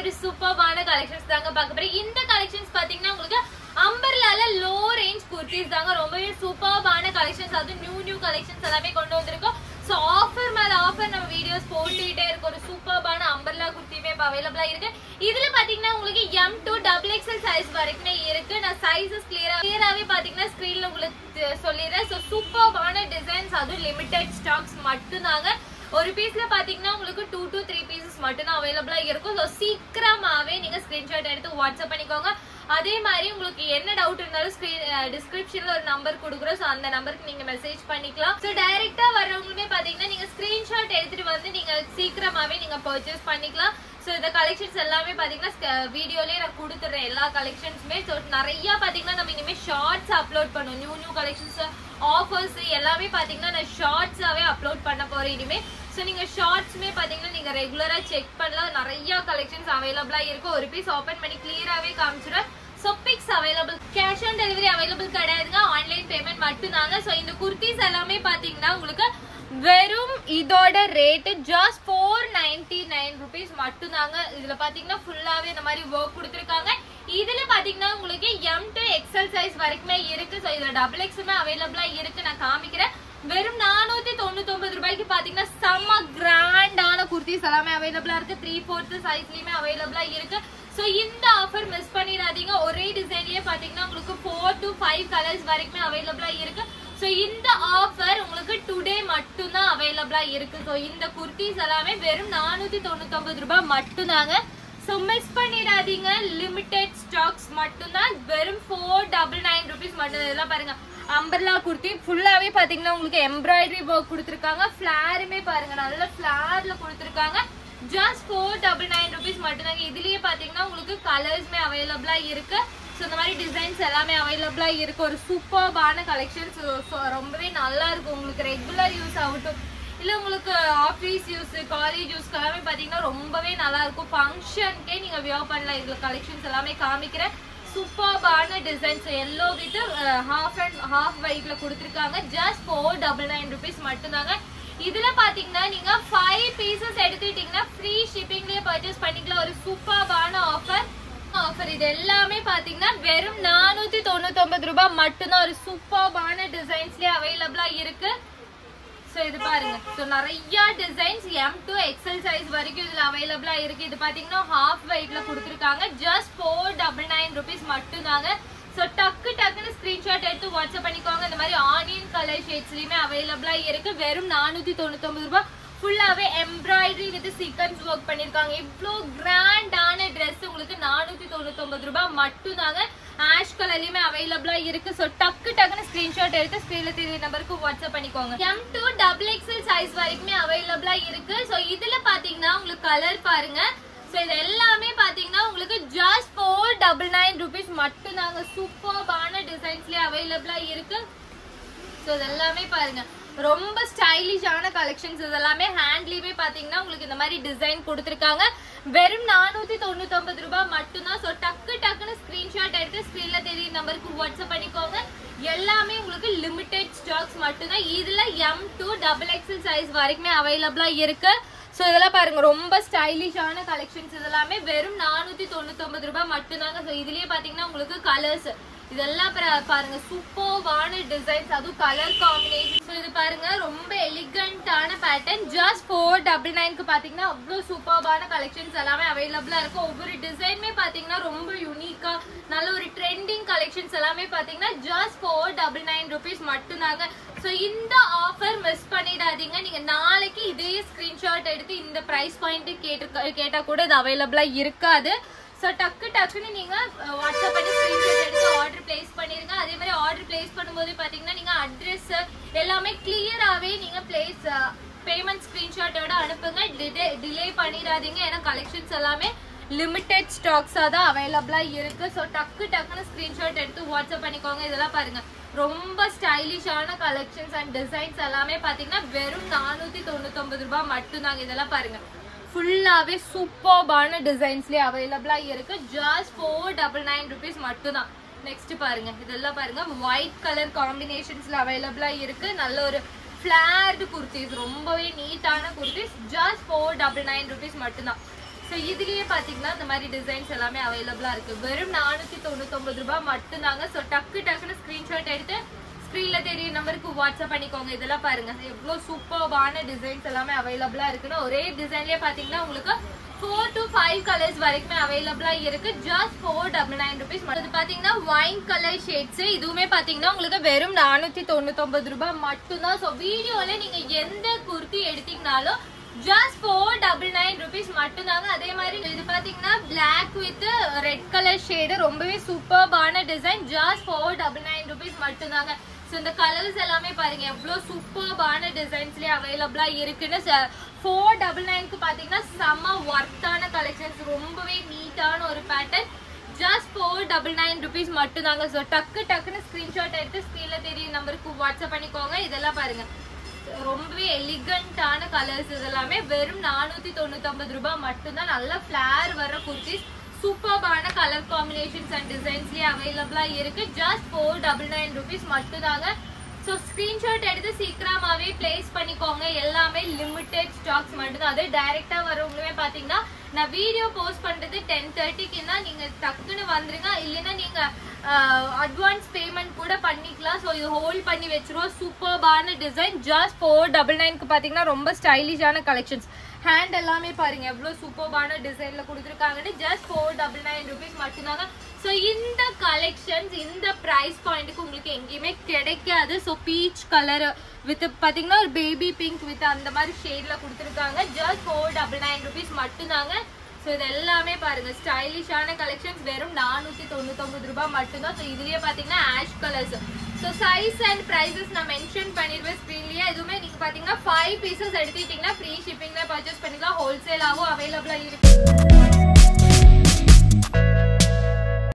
ஒரு சூப்பர்பான கலெக்ஷன்ஸ் தாங்க பார்க்க போறேன் இந்த கலெக்ஷன்ஸ் பாத்தீங்கன்னா உங்களுக்கு அம்பர்லால லோ ரேஞ்ச் குர்த்திஸ் தாங்க ரொம்பவே சூப்பர்பான கலெக்ஷன்ஸ் அது நியூ நியூ கலெக்ஷன்ஸ் எல்லாமே கொண்டு வந்திருக்கோம் ஸோ ஆஃபர் மேல ஆஃபர் நம்ம வீடியோஸ் போட்டுக்கிட்டே இருக்கும் ஒரு சூப்பர்பான அம்பர்லா குர்த்தியுமே இப்போ அவைலபிளா இருக்கு இதுல பாத்தீங்கன்னா உங்களுக்கு M to double XL size வரைக்குமே இருக்கு நான் சைஸஸ் கிளியரா கிளியராவே பாத்தீங்கன்னா ஸ்கிரீன்ல உங்களுக்கு சொல்லிடுறேன் ஸோ சூப்பர்பான டிசைன்ஸ் அதுவும் லிமிடெட் ஸ்டாக்ஸ் மட்டும்தாங்க ஒரு பீஸ்ல பாத்தீங்கன்னா உங்களுக்கு டூ டு த்ரீ பீசஸ் மட்டும் தான் அவைலபிளா இருக்கும் ஸோ சீக்கிரமாவே நீங்க ஸ்கிரீன்ஷாட் எடுத்து வாட்ஸ்அப் பண்ணிக்கோங்க அதே மாதிரி உங்களுக்கு என்ன டவுட் இருந்தாலும் ஸ்கிரீன் டிஸ்கிரிப்ஷன்ல ஒரு நம்பர் கொடுக்குறோம் ஸோ அந்த நம்பருக்கு நீங்க மெசேஜ் பண்ணிக்கலாம் ஸோ டைரக்டா வர்றவங்களுமே பாத்தீங்கன்னா நீங்க ஸ்கிரீன்ஷாட் எடுத்துட்டு வந்து நீங்க சீக்கிரமாவே நீங்க பர்ச்சேஸ் பண்ணிக்கலாம் ஸோ இந்த கலெக்ஷன்ஸ் எல்லாமே பாத்தீங்கன்னா வீடியோலயே நான் கொடுத்துறேன் எல்லா கலெக்ஷன்ஸுமே ஸோ நிறைய பாத்தீங்கன்னா நம்ம இனிமே ஷார்ட்ஸ் அப்லோட் பண்ணுவோம் நியூ நியூ கலெக்ஷன்ஸ் ஆஃபர்ஸ் எல்லாமே பாத்தீங்கன்னா நான் ஷார்ட்ஸாவே அப்லோட் பண்ண போறேன் இனிமே ஸோ நீங்க ஷார்ட்ஸ்மே பாத்தீங்கன்னா நீங்க ரெகுலரா செக் பண்ணலாம் நிறைய கலெக்ஷன்ஸ் அவைலபிளா இருக்கும் ஒரு பீஸ் ஓபன் பண்ணி கிளியராவே காமிச்சிடுறேன் so pics available cash on delivery available கிடையாதுங்க ஆன்லைன் பேமெண்ட் மட்டும்தாங்க ஸோ இந்த குர்த்திஸ் எல்லாமே பாத்தீங்கன்னா உங்களுக்கு வெறும் இதோட rate just four ninety nine rupees மட்டும்தாங்க இதுல பாத்தீங்கன்னா ஃபுல்லாவே இந்த மாதிரி ஒர்க் கொடுத்துருக்காங்க இதுல பாத்தீங்கன்னா உங்களுக்கு எம் டு எக்ஸல் சைஸ் வரைக்குமே இருக்கு ஸோ இதுல டபுள் எக்ஸுமே அவைலபிளா இருக்கு நான் காமிக்கிறேன் வெறும் நானூத்தி தொண்ணூத்தி ஒன்பது ரூபாய்க்கு பாத்தீங்கன்னா செம்ம கிராண்டான குர்த்திஸ் எல்லாமே அவைலபிளா இருக்கு த்ரீ ஃபோர்த் சைஸ்லயுமே அவைலபிளா இருக்கு சோ இந்த ஆஃபர் மிஸ் பண்ணிடாதீங்க ஒரே டிசைன்லயே பாத்தீங்கன்னா உங்களுக்கு ஃபோர் டு ஃபைவ் கலர்ஸ் வரைக்குமே அவைலபிளா இருக்கு சோ இந்த ஆஃபர் உங்களுக்கு டுடே மட்டும்தான் அவைலபிளா இருக்கு சோ இந்த குர்த்திஸ் எல்லாமே வெறும் நானூத்தி தொண்ணூத்தி ஒன்பது ரூபாய் மட்டும்தாங்க சோ மிஸ் பண்ணிடாதீங்க லிமிடெட் ஸ்டாக்ஸ் மட்டும்தான் வெறும் ஃபோர் டபுள் நைன் ருபீஸ் மட்டும் இதெல்லாம் பாருங்க அம்பர்லா குர்த்தி ஃபுல்லாவே பாத்தீங்கன்னா உங்களுக்கு எம்ப்ராய்டரி ஒர்க் கொடுத்துருக்காங்க ஃபிளாருமே பாருங்க நல்ல ஃபிளார்ல கொடுத்துருக்காங்க just four double nine rupees மட்டும்தாங்க இதுலயே பாத்தீங்கன்னா உங்களுக்கு கலர்ஸ்மே அவைலபிளா இருக்கு ஸோ இந்த மாதிரி டிசைன்ஸ் எல்லாமே அவைலபிளா இருக்கு ஒரு சூப்பர்பான கலெக்ஷன்ஸ் ரொம்பவே நல்லா இருக்கும் உங்களுக்கு ரெகுலர் யூஸ் ஆகட்டும் இல்ல உங்களுக்கு ஆஃபீஸ் யூஸ் காலேஜ் யூஸ்க்கு எல்லாமே பாத்தீங்கன்னா ரொம்பவே நல்லா இருக்கும் ஃபங்க்ஷனுக்கே நீங்க வியர் பண்ணலாம் இதுல கலெக்ஷன்ஸ் எல்லாமே காமிக்கிறேன் சூப்பர்பான designs yellow with half and half ஒயிட்ல கொடுத்துருக்காங்க just four double nine rupees மட்டும்தாங்க இதுல பாத்தீங்கன்னா நீங்க ஃபைவ் பீசஸ் எடுத்துக்கிட்டீங்கன்னா ஃப்ரீ ஷிப்பிங்லயே பர்ச்சேஸ் பண்ணிக்கலாம் ஒரு சூப்பர்பான ஆஃபர் ஆஃபர் இது எல்லாமே பாத்தீங்கன்னா வெறும் நானூத்தி தொண்ணூத்தி ஒன்பது ரூபாய் மட்டும்தான் ஒரு சூப்பர்பான டிசைன்ஸ்லயே அவைலபிளா இருக்கு சோ இது பாருங்க சோ நிறைய designs M to XL size வரைக்கும் இதுல அவைலபிளா இருக்கு இது பாத்தீங்கன்னா ஹாஃப் வெயிட்ல கொடுத்துருக்காங்க just four double nine rupees மட்டும்தாங்க சோ டக்கு டக்குன்னு ஸ்கிரீன்ஷாட் எடுத்து வாட்ஸ்அப் பண்ணிக்கோங்க இந்த மாதிரி ஆனியன் கலர் ஷேட்ஸ்லயுமே அவைலபிளா இருக்கு வெறும் நானூத்தி தொண்ணூத்தி ஒன்பது ரூபாய் ஃபுல்லாவே எம்ப்ராய்டரி வித் சீக்வன்ஸ் ஒர்க் பண்ணிருக்காங்க இவ்ளோ கிராண்டான ட்ரெஸ் உங்களுக்கு நானூத்தி தொண்ணூத்தி ஒன்பது ரூபாய் மட்டும்தாங்க ஆஷ் கலர்லயுமே அவைலபிளா இருக்கு சோ டக்கு டக்குன்னு ஸ்கிரீன்ஷாட் எடுத்து ஸ்கிரீன்ல தெரிய நம்பருக்கு வாட்ஸ்அப் பண்ணிக்கோங்க M to double XL size வரைக்குமே அவைலபிளா இருக்கு சோ இதுல பாத்தீங்கன்னா உங்களுக்கு கலர் பாருங்க சோ இது எல்லாமே பாத்தீங்கன்னா உங்களுக்கு just four double nine rupees மட்டும்தாங்க சூப்பர்பான டிசைன்ஸ்லயே அவைலபிளா இருக்கு ஸோ இதெல்லாமே பாருங்க ரொம்ப ஸ்டைலிஷான கலெக்ஷன்ஸ் இதெல்லாமே ஹேண்ட்லயுமே பாத்தீங்கன்னா உங்களுக்கு இந்த மாதிரி டிசைன் கொடுத்துருக்காங்க வெறும் நானூத்தி தொண்ணூத்தி ஒன்பது ரூபாய் மட்டும்தான் ஸோ டக்கு டக்குன்னு ஸ்கிரீன்ஷாட் எடுத்து ஸ்கிரீன்ல தெரிய நம்பருக்கு வாட்ஸ்அப் பண்ணிக்கோங்க எல்லாமே உங்களுக்கு லிமிடெட் ஸ்டாக்ஸ் மட்டும்தான் இதுல M to double XL size வரைக்குமே அவைலபிளா இருக்கு ஸோ இதெல்லாம் பாருங்க ரொம்ப ஸ்டைலிஷான கலெக்ஷன்ஸ் இதெல்லாமே வெறும் நானூத்தி தொண்ணூத்தி ஒன்பது ரூபாய் மட்டும்தாங்க ஸோ இதுலயே பாத்தீங்கன்னா உங்களுக்கு கலர்ஸ் இதெல்லாம் பா- பாருங்க சூப்பர்வான டிசைன்ஸ் அதுவும் கலர் காம்பினேஷன் ஸோ இது பாருங்க ரொம்ப எலிகண்டான பேட்டர்ன் ஜஸ்ட் ஃபோர் டபுள் நைன்க்கு பாத்தீங்கன்னா அவ்வளோ சூப்பர்வான கலெக்ஷன்ஸ் எல்லாமே அவைலபிளா இருக்கும் ஒவ்வொரு டிசைனுமே பாத்தீங்கன்னா ரொம்ப யூனிக்கா நல்ல ஒரு ட்ரெண்டிங் கலெக்ஷன்ஸ் எல்லாமே பாத்தீங்கன்னா just four double nine rupees மட்டும்தாங்க ஸோ இந்த ஆஃபர் மிஸ் பண்ணிடாதீங்க நீங்க நாளைக்கு இதே ஸ்கிரீன்ஷாட் எடுத்து இந்த பிரைஸ் பாயிண்ட் கேட்டு கேட்டா கூட இது அவைலபிளா இருக்காது ஸோ டக்கு டக்குன்னு நீங்க அஹ், வாட்ஸ்அப் பண்ணி ஸ்கிரீன்ஷாட் எடுத்து ஆர்டர் பிளேஸ் பண்ணிருங்க அதே மாதிரி ஆர்டர் பிளேஸ் பண்ணும்போது பாத்தீங்கன்னா நீங்க அட்ரஸ் எல்லாமே கிளியராகவே நீங்க பிளேஸ் பேமெண்ட் ஸ்கிரீன்ஷாட்டோட அனுப்புங்க டிலே டிலே பண்ணிடாதீங்க ஏன்னா கலெக்ஷன்ஸ் எல்லாமே லிமிடெட் ஸ்டாக்ஸாக தான் அவைலபிளாக இருக்கு ஸோ டக்கு டக்குன்னு ஸ்க்ரீன்ஷாட் எடுத்து வாட்ஸ்அப் பண்ணிக்கோங்க இதெல்லாம் பாருங்க ரொம்ப ஸ்டைலிஷான கலெக்ஷன்ஸ் அண்ட் டிசைன்ஸ் எல்லாமே பார்த்தீங்கன்னா வெறும் நானூற்றி தொண்ணூத்தொம்பது ரூபாய் மட்டும்தாங்க இதெல்லாம் பாருங்க ஃபுல்லாகவே சூப்பர்பான டிசைன்ஸ்லேயே அவைலபிளாக இருக்கு just four double nine rupees மட்டும்தான் நெக்ஸ்ட் பாருங்க இதெல்லாம் பாருங்க ஒயிட் கலர் காம்பினேஷன்ஸ்ல அவைலபிளா இருக்கு நல்ல ஒரு ஃபிளார்டு குர்த்திஸ் ரொம்பவே நீட்டான kurtis just four double nine rupees மட்டும்தான் ஸோ இதுலயே பாத்தீங்கன்னா இந்த மாதிரி டிசைன்ஸ் எல்லாமே அவைலபிளா இருக்கு வெறும் நானூத்தி தொண்ணூத்தொன்பது ரூபாய் மட்டும்தாங்க ஸோ டக்கு டக்குன்னு ஸ்கிரீன்ஷாட் எடுத்து ஸ்க்ரீன்ல தெரிய நம்பருக்கு வாட்ஸ்அப் பண்ணிக்கோங்க இதெல்லாம் பாருங்க எவ்வளவு சூப்பர்வான டிசைன்ஸ் எல்லாமே அவைலபிளா இருக்குன்னு ஒரே டிசைன்லயே பாத்தீங்கன்னா உங்களுக்கு ஃபோர் டு ஃபைவ் கலர்ஸ் வரைக்குமே அவைலபிளா இருக்கு just four double nine rupees இது பாத்தீங்கன்னா ஒயின் கலர் ஷேட்ஸ் இதுவுமே பாத்தீங்கன்னா உங்களுக்கு வெறும் நானூத்தி தொண்ணூத்தொன்பது ரூபாய் மட்டும்தான் ஸோ வீடியோல நீங்க எந்த குர்த்தி எடுத்தீங்கனாலும் just four double nine rupees மட்டும்தாங்க அதே மாதிரி இது பாத்தீங்கன்னா black with red colour shade ரொம்பவே சூப்பர்பான design just four double nine rupees மட்டும்தாங்க ஸோ இந்த கலர்ஸ் எல்லாமே பாருங்க எவ்வளோ சூப்பர்பான டிசைன்ஸ்லேயே அவைலபிளா இருக்குன்னு ஃபோர் டபுள் நைனுக்கு பார்த்தீங்கன்னா செம்ம ஒர்த்தான கலெக்ஷன்ஸ் ரொம்பவே நீட்டான ஒரு pattern just four double nine rupees மட்டும்தாங்க ஸோ டக்கு டக்குன்னு ஸ்க்ரீன்ஷாட் எடுத்து ஸ்க்ரீனில் தெரியும் நம்பருக்கு வாட்ஸ்அப் பண்ணிக்கோங்க இதெல்லாம் பாருங்க ரொம்பவே எலிகண்டான கலர்ஸ் இதெல்லாமே வெறும் நானூத்தி தொண்ணூத்தி ரூபாய் மட்டும்தான் நல்ல ஃபிளேர் வர குர்த்திஸ் சூப்பர்பான கலர் காம்பினேஷன்ஸ் அண்ட் டிசைன்ஸ்லயே அவைலபிளா இருக்கு just four double nine rupees மட்டும்தாங்க ஸோ ஸ்க்ரீன்ஷாட் எடுத்து சீக்கிரமாவே பிளேஸ் பண்ணிக்கோங்க எல்லாமே லிமிடெட் ஸ்டாக்ஸ் மட்டும்தான் அது டைரக்டா வரவங்களுமே பாத்தீங்கன்னா நான் வீடியோ போஸ்ட் பண்றது டென் தேர்ட்டிக்குன்னா நீங்க டக்குன்னு வந்துருங்க இல்லைன்னா நீங்க அட்வான்ஸ் பேமெண்ட் கூட பண்ணிக்கலாம் ஸோ இது ஹோல்ட் பண்ணி வச்சிருவோம் சூப்பர்பான டிசைன் ஜஸ்ட் ஃபோர் டபுள் நைனுக்கு பார்த்தீங்கன்னா ரொம்ப ஸ்டைலிஷான கலெக்ஷன்ஸ் ஹேண்ட் எல்லாமே பாருங்க எவ்வளவு சூப்பர்பான டிசைன்ல கொடுத்துருக்காங்கன்னு just four double nine rupees மட்டும்தாங்க ஸோ இந்த கலெக்ஷன்ஸ் இந்த ப்ரைஸ் பாயிண்ட்டுக்கு உங்களுக்கு எங்கேயுமே கிடைக்காது ஸோ பீச் கலர் வித் பார்த்தீங்கன்னா ஒரு பேபி பிங்க் வித் அந்த மாதிரி ஷேட்ல கொடுத்துருக்காங்க just four double nine rupees மட்டும்தாங்க ஸோ இது எல்லாமே பாருங்க ஸ்டைலிஷான கலெக்ஷன்ஸ் வெறும் நானூத்தி தொண்ணூத்தொன்பது ரூபாய் மட்டும்தான் ஸோ இதுலயே பாத்தீங்கன்னா ash colours so size and prices நான் மென்ஷன் பண்ணிடுவேன் ஸ்க்ரீன்லயே எதுவுமே நீங்க பாத்தீங்கன்னா ஃபைவ் பீசஸ் எடுத்துக்கிட்டீங்கன்னா ஃப்ரீ ஷிப்பிங்ல பர்ச்சேஸ் பண்ணிக்கலாம் ஹோல்சேலாகவும் அவைலபிளா இருக்கு